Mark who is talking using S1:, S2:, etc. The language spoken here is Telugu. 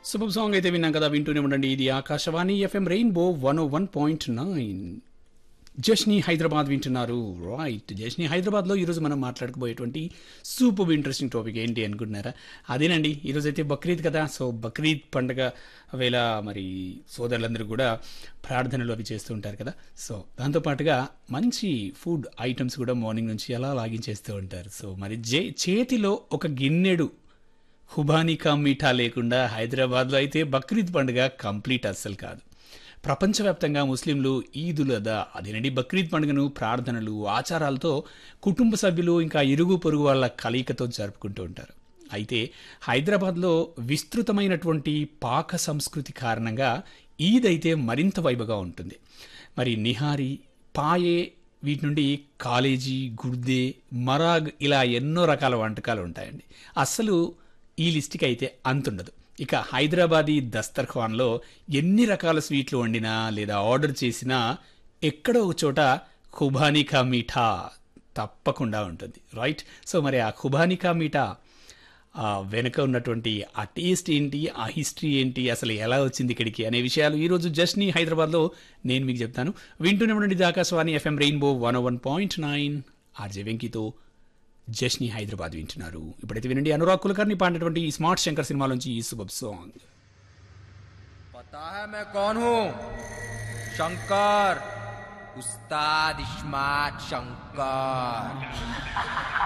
S1: శుభం సాంగ్ అయితే విన్నాం కదా వింటూనే ఉండండి ఇది ఆకాశవాణి FM rainbow one O one point nine జష్ని హైదరాబాద్ వింటున్నారు రైట్ జష్ని హైదరాబాద్లో ఈరోజు మనం మాట్లాడుకోబోయేటువంటి సూపర్ ఇంట్రెస్టింగ్ టాపిక్ ఏంటి అనుకుంటున్నారా అదేనండి ఈరోజు అయితే బక్రీద్ కదా సో బక్రీద్ పండుగ వేళ మరి సోదరులందరూ కూడా ప్రార్థనలు అవి చేస్తూ ఉంటారు కదా సో దాంతోపాటుగా మంచి ఫుడ్ ఐటమ్స్ కూడా మార్నింగ్ నుంచి అలా లాగించేస్తూ ఉంటారు సో మరి జే చేతిలో ఒక గిన్నెడు హుబానికా మీఠా లేకుండా హైదరాబాద్లో అయితే బక్రీద్ పండుగ కంప్లీట్ అస్సలు కాదు ప్రపంచవ్యాప్తంగా ముస్లింలు ఈదుల్ అదా అదేనండి బక్రీద్ పండుగను ప్రార్థనలు ఆచారాలతో కుటుంబ సభ్యులు ఇంకా ఇరుగు పొరుగు వాళ్ళ కలయికతో జరుపుకుంటూ ఉంటారు అయితే హైదరాబాద్లో విస్తృతమైనటువంటి పాక సంస్కృతి కారణంగా ఈద్ అయితే మరింత వైభగా ఉంటుంది మరి నిహారీ పాయే వీటి నుండి కాలేజీ గుర్దే మరాగ్ ఇలా ఎన్నో రకాల వంటకాలు ఉంటాయండి అస్సలు ఈ లిస్ట్కి అయితే అంతుండదు ఇక హైదరాబాదీ దస్తర్ఖాన్లో ఎన్ని రకాల స్వీట్లు వండినా లేదా ఆర్డర్ చేసినా ఎక్కడో ఒక చోట ఖుబానికా మీఠా తప్పకుండా ఉంటుంది రైట్ సో మరి ఆ ఖుబానికా మీఠా ఆ వెనుక ఉన్నటువంటి ఆ టేస్ట్ ఏంటి ఆ హిస్టరీ ఏంటి అసలు ఎలా వచ్చింది ఇక్కడికి అనే విషయాలు ఈరోజు జస్ట్ని హైదరాబాద్లో నేను మీకు చెప్తాను వింటూనే ఉండండి ఇది ఆకాశవాణి FM rainbow one one point nine RJ వెంకీతో జస్ని హైదరాబాద్ వింటున్నారు ఇప్పుడైతే వినండి అనురాగ్ కులకర్ని పాడినటువంటి ఈ స్మార్ట్ శంకర్ సినిమాలోంచి ఈ శుభబ్ సాంగ్
S2: पता है मैं कौन हूँ शंकर उस्ताद इस्मार्ट शंकर